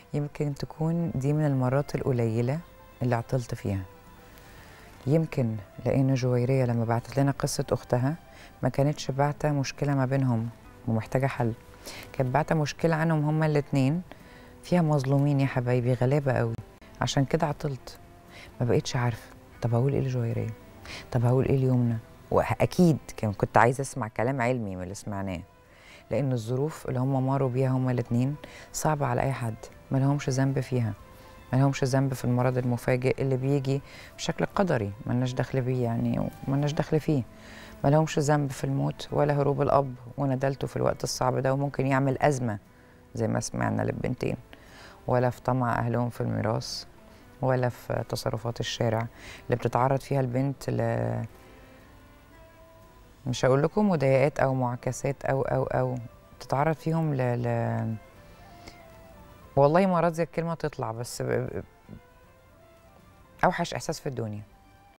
يمكن تكون دي من المرات القليلة اللي عطلت فيها يمكن لأن جويرية لما بعتت لنا قصة أختها ما كانتش بعتة مشكلة ما بينهم ومحتاجة حل كانت بعتة مشكلة عنهم هما الاتنين فيها مظلومين يا حبايبي غلابة قوي عشان كده عطلت ما بقيتش عارفة طب هقول ايه لجويرية طب هقول ايه ليمنى واكيد كان كنت عايزة اسمع كلام علمي من اللي سمعناه لان الظروف اللي هم مروا بيها هما الاتنين صعبة على اي حد ما لهمش ذنب فيها ما لهمش ذنب في المرض المفاجئ اللي بيجي بشكل قدري ملناش دخل بيه يعني وملناش دخل فيه ما لهمش ذنب في الموت ولا هروب الاب وندلته في الوقت الصعب ده وممكن يعمل ازمه زي ما سمعنا للبنتين ولا في طمع اهلهم في الميراث ولا في تصرفات الشارع اللي بتتعرض فيها البنت ل مش هقول لكم مضايقات او معاكسات او او او بتتعرض فيهم ل, ل... والله ما راضيه الكلمه تطلع بس ب... ب- اوحش احساس في الدنيا